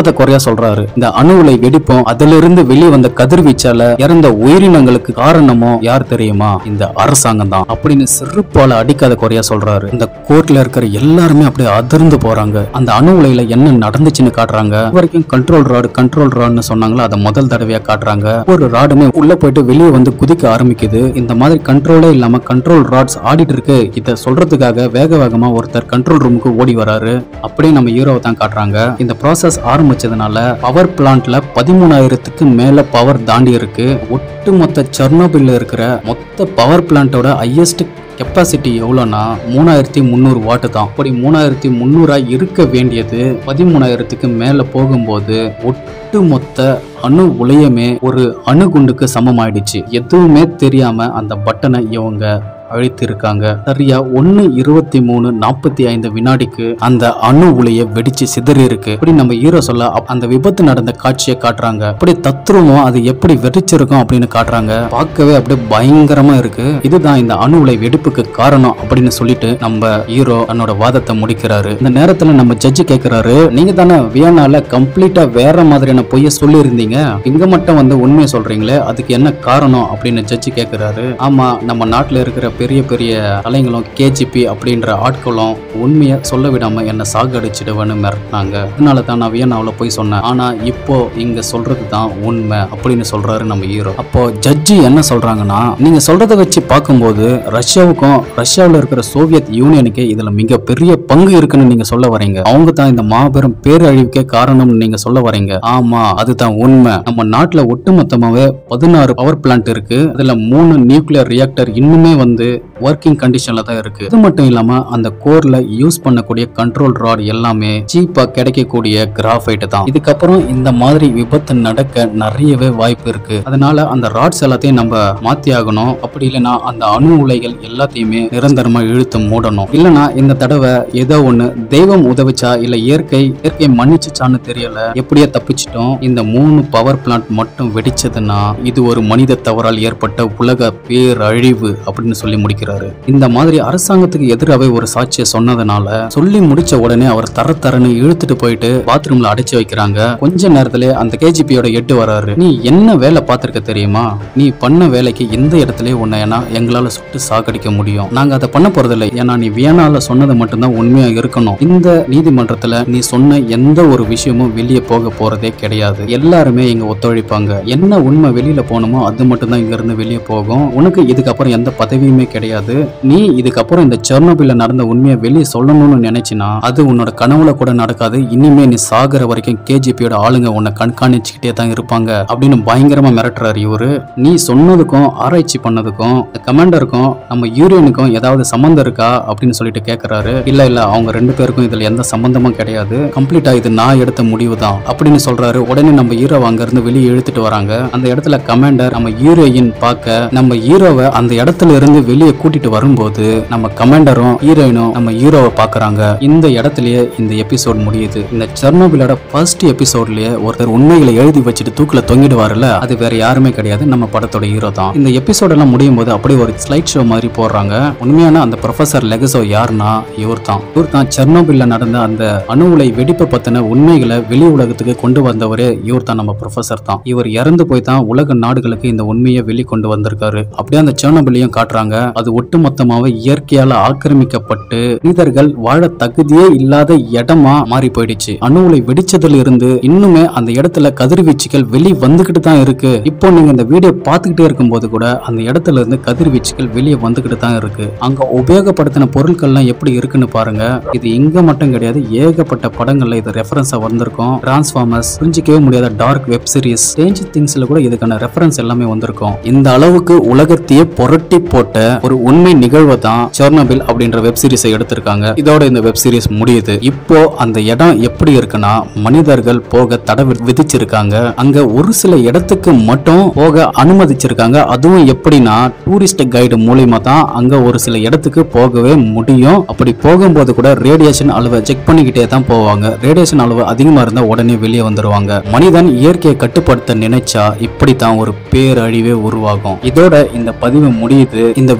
அடிக்காத குறையா சொல்றாரு இந்த அணு உலை வெடிப்பும் அதிலிருந்து வெளியே வந்த கதிர்வீச்சால இறந்த உயிரினங்களுக்கு காரணமோ யார் தெரியுமா இந்த அரசாங்கம் தான் அப்படின்னு செருப்பால அடிக்காத குறையா சொல்றாரு இந்த கோர்ட்ல இருக்கிற எல்லாருமே அப்படியே அதிர்ந்து போறாங்க அந்த அணு உலையில என்ன நடந்துச்சுன்னு காட்டுறாங்க இது வரைக்கும் கண்ட்ரோல் ராடு கண்ட்ரோல் ராடுன்னு சொன்னாங்களோ அதை முதல் தடவையா காட்டுறாங்க ஒரு ராடுமே உள்ள போயிட்டு வெளியே வந்து குதிக்க ஆரம்பிக்குது இந்த மாதிரி கண்ட்ரோலே இல்லாம கண்ட்ரோல் ராட்ஸ் ஆடிட்டு இருக்கு இத சொல்றதுக்காக வேக வேகமா ஒருத்தர் கண்ட்ரோல் ரூமுக்கு ஓடி வராரு அப்படியே நம்ம ஹீரோவை தான் காட்டுறாங்க இந்த ப்ராசஸ் ஆரம்பிச்சதுனால பவர் பிளான்ட்ல பதிமூணாயிரத்துக்கு மேல பவர் தாண்டி இருக்கு ஒட்டுமொத்த செர்னோபில்ல இருக்கிற மொத்த பவர் பிளான்ட்டோட ஹையஸ்ட் கெப்பாசிட்டி எவ்வளோனா மூணாயிரத்தி முந்நூறு வாட்டு தான் அப்படி மூணாயிரத்தி முந்நூறா இருக்க வேண்டியது பதிமூணாயிரத்துக்கு மேல போகும்போது ஒட்டுமொத்த அணு உலையமே ஒரு அணுகுண்டுக்கு சமமாயிடுச்சு எதுவுமே தெரியாம அந்த பட்டனை இவங்க அழித்திருக்காங்க சரியா ஒன்னு இருபத்தி மூணு நாற்பத்தி ஐந்து வினாடிக்கு அந்த அணு உலைய வெடிச்சு சிதறி இருக்கு இப்படி நம்ம ஹீரோ சொல்ல அப்- அந்த விபத்து நடந்த காட்சியை காட்டுறாங்க அப்படி தத்ரூபம் அது எப்படி வெடிச்சிருக்கும் அப்படின்னு காட்டுறாங்க பார்க்கவே அப்படியே பயங்கரமா இருக்கு இதுதான் இந்த அணு உலை வெடிப்புக்கு காரணம் அப்படின்னு சொல்லிட்டு நம்ம ஹீரோ தன்னோட வாதத்தை முடிக்கிறாரு இந்த நேரத்துல நம்ம ஜட்ஜி கேக்குறாரு நீங்க தானே வியனால கம்ப்ளீட்டா வேற மாதிரியான பொய்ய சொல்லி இருந்தீங்க இங்க மட்டும் வந்து உண்மையை சொல்றீங்களே அதுக்கு என்ன காரணம் அப்படின்னு ஜட்ஜி கேக்குறாரு ஆமா நம்ம நாட்டுல இருக்கிற பெரிய பெரிய தலைங்களும் கேஜிபி அப்படின்ற ஆட்களும் உண்மையை சொல்ல விடாம என்ன சாகடிச்சிடுவேன்னு மிரட்டினாங்க அதனால தான் நான் வியன்னாவில் போய் சொன்னேன் ஆனா இப்போ இங்க சொல்றது தான் உண்மை அப்படின்னு சொல்றாரு நம்ம ஹீரோ அப்போ ஜட்ஜி என்ன சொல்றாங்கன்னா நீங்க சொல்றதை வச்சு பார்க்கும்போது ரஷ்யாவுக்கும் ரஷ்யாவில் இருக்கிற சோவியத் யூனியனுக்கு இதுல மிகப்பெரிய பங்கு இருக்குன்னு நீங்க சொல்ல வரீங்க அவங்க தான் இந்த மாபெரும் பேரழிவுக்கே காரணம்னு நீங்க சொல்ல வரீங்க ஆமா அதுதான் உண்மை நம்ம நாட்டுல ஒட்டுமொத்தமாவே பதினாறு பவர் பிளான்ட் இருக்கு அதுல மூணு நியூக்ளியர் ரியாக்டர் இன்னுமே வந்து ஒர்க்கிங் கண்டிஷன்ல தான் இருக்கு இது மட்டும் இல்லாம அந்த கோர்ல யூஸ் பண்ணக்கூடிய கண்ட்ரோல் ராட் எல்லாமே சீப்பா கிடைக்கக்கூடிய கிராஃபைட் தான் இதுக்கப்புறம் இந்த மாதிரி விபத்து நடக்க நிறையவே வாய்ப்பு இருக்கு அதனால அந்த ராட்ஸ் எல்லாத்தையும் நம்ம மாத்தி ஆகணும் அப்படி இல்லைன்னா அந்த அணு உலைகள் எல்லாத்தையுமே நிரந்தரமா இழுத்து மூடணும் இல்லைன்னா இந்த தடவை ஏதோ ஒண்ணு தெய்வம் உதவிச்சா இல்ல இயற்கை இயற்கை மன்னிச்சுச்சான்னு தெரியல எப்படியே தப்பிச்சிட்டோம் இந்த மூணு பவர் பிளான்ட் மட்டும் வெடிச்சதுன்னா இது ஒரு மனித தவறால் ஏற்பட்ட உலக பேரழிவு அப்படின்னு சொல்லி முடிக்கிறாரு இந்த மாதிரி அரசாங்கத்துக்கு எதிராகவே ஒரு சாட்சியை சொன்னதுனால சொல்லி முடிச்ச உடனே அவர் தர தரன்னு இழுத்துட்டு போயிட்டு பாத்ரூம்ல அடைச்சு வைக்கிறாங்க கொஞ்ச நேரத்திலே அந்த கேஜிபியோட எட்டு வராரு நீ என்ன வேலை பார்த்திருக்க தெரியுமா நீ பண்ண வேலைக்கு இந்த இடத்துல உன்னை ஏன்னா எங்களால சுட்டு சாகடிக்க முடியும் நாங்க அதை பண்ண போறதில்லை ஏன்னா நீ வியனால சொன்னது மட்டும்தான் உண்மையா இருக்கணும் இந்த நீதிமன்றத்துல நீ சொன்ன எந்த ஒரு விஷயமும் வெளியே போக போறதே கிடையாது எல்லாருமே இங்க ஒத்துழைப்பாங்க என்ன உண்மை வெளியில போகணுமோ அது மட்டும் தான் இங்க இருந்து வெளியே போகும் உனக்கு இதுக்கப்புறம் எந்த பதவியுமே கிடையாது நீ இதுக்கப்புறம் இந்த செர்னோபில்ல நடந்த உண்மையை வெளியே சொல்லணும்னு நினைச்சினா அது உன்னோட கனவுல கூட நடக்காது இனிமே நீ சாகுற வரைக்கும் கேஜிபியோட ஆளுங்க உன்னை கண்காணிச்சுக்கிட்டே தான் இருப்பாங்க அப்படின்னு பயங்கரமா மிரட்டுறாரு இவரு நீ சொன்னதுக்கும் ஆராய்ச்சி பண்ணதுக்கும் கமாண்டருக்கும் நம்ம யூரியனுக்கும் ஏதாவது சம்மந்தம் இருக்கா அப்படின்னு சொல்லிட்டு கேக்குறாரு இல்ல இல்ல அவங்க ரெண்டு பேருக்கும் இதுல எந்த சம்பந்தமும் கிடையாது கம்ப்ளீட்டா இது நான் எடுத்த முடிவு தான் அப்படின்னு சொல்றாரு உடனே நம்ம ஹீரோவை அங்க இருந்து வெளியே இழுத்துட்டு வராங்க அந்த இடத்துல கமாண்டர் நம்ம ஹீரோயின் பார்க்க நம்ம ஹீரோவை அந்த இடத்துல இருந்து வெளியே கூட்டிட்டு வரும்போது நம்ம கமாண்டரும் ஹீரோயினும் நம்ம ஹீரோவை பாக்குறாங்க இந்த இடத்துலயே இந்த எபிசோட் முடியுது இந்த செர்னோபிலோட ஃபர்ஸ்ட் எபிசோட்லயே ஒருத்தர் உண்மைகளை எழுதி வச்சுட்டு தூக்குல தொங்கிடுவாருல்ல அது வேற யாருமே கிடையாது நம்ம படத்தோட ஹீரோ தான் இந்த எபிசோட் எல்லாம் முடியும் போது அப்படியே ஒரு ஸ்லைட் ஷோ மாதிரி போடுறாங்க உண்மையான அந்த ப்ரொஃபசர் லெகசோ யாருன்னா இவர் தான் இவர் தான் செர்னோபில்ல நடந்த அந்த அணு உலை வெடிப்பை பத்தின உண்மைகளை வெளி உலகத்துக்கு கொண்டு வந்தவரே இவர் தான் நம்ம ப்ரொஃபசர் தான் இவர் இறந்து போய் தான் உலக நாடுகளுக்கு இந்த உண்மையை வெளிக்கொண்டு வந்திருக்காரு அப்படியே அந்த செர்னோபிலையும் காட்டுறாங்க அது ஒட்டுமொத்தமாவே இயற்கையால ஆக்கிரமிக்கப்பட்டு மனிதர்கள் வாழ தகுதியே இல்லாத இடமா மாறி போயிடுச்சு அணு உலை வெடிச்சதுல இருந்து இன்னுமே அந்த இடத்துல கதிர்வீச்சுகள் வெளியே வந்துகிட்டு தான் இருக்கு இப்போ நீங்க இந்த வீடியோ பார்த்துக்கிட்டே இருக்கும்போது கூட அந்த இடத்துல இருந்து கதிர்வீச்சுகள் வெளியே வந்துகிட்டு தான் இருக்கு அங்க உபயோகப்படுத்தின பொருட்கள்லாம் எப்படி இருக்குன்னு பாருங்க இது இங்க மட்டும் கிடையாது ஏகப்பட்ட படங்கள்ல இது ரெஃபரன்ஸா வந்திருக்கும் டிரான்ஸ்ஃபார்மர்ஸ் புரிஞ்சிக்கவே முடியாத டார்க் வெப் சீரிஸ் ஸ்டேஞ்ச் திங்ஸ்ல கூட இதுக்கான ரெஃபரன்ஸ் எல்லாமே வந்திருக்கும் இந்த அளவுக்கு உலகத்தையே புரட்டி போட்ட ஒரு உண்மை நிகழ்வை தான் செர்னோபில் அப்படின்ற வெப் சீரிஸை எடுத்திருக்காங்க இதோட இந்த வெப் சீரிஸ் முடியுது இப்போ அந்த இடம் எப்படி இருக்குன்னா மனிதர்கள் போக தடை வி- விதிச்சிருக்காங்க அங்க ஒரு சில இடத்துக்கு மட்டும் போக அனுமதிச்சிருக்காங்க அதுவும் எப்படின்னா டூரிஸ்ட் கைடு மூலியமா தான் அங்க ஒரு சில இடத்துக்கு போகவே முடியும் அப்படி போகும்போது கூட ரேடியேஷன் அளவை செக் பண்ணிக்கிட்டே தான் போவாங்க ரேடியேஷன் அளவு அதிகமா இருந்தா உடனே வெளியே வந்துருவாங்க மனிதன் இயற்கையை கட்டுப்படுத்த நினைச்சா இப்படித்தான் ஒரு பேரழிவே உருவாகும் இதோட இந்த பதிவு முடியுது இந்த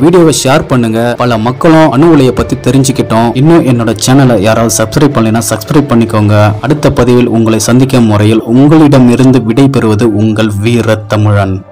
வீடியோவை ஷேர் பண்ணுங்க பல மக்களும் அணு உலையை பத்தி தெரிஞ்சுக்கிட்டோம் இன்னும் என்னோட சேனலை யாராவது சப்ஸ்கிரைப் பண்ணலைன்னா சப்ஸ்கிரைப் பண்ணிக்கோங்க அடுத்த பதிவில் உங்களை சந்திக்கும் முறையில் உங்களிடம் இருந்து விடை பெறுவது உங்கள் வீர தமிழன்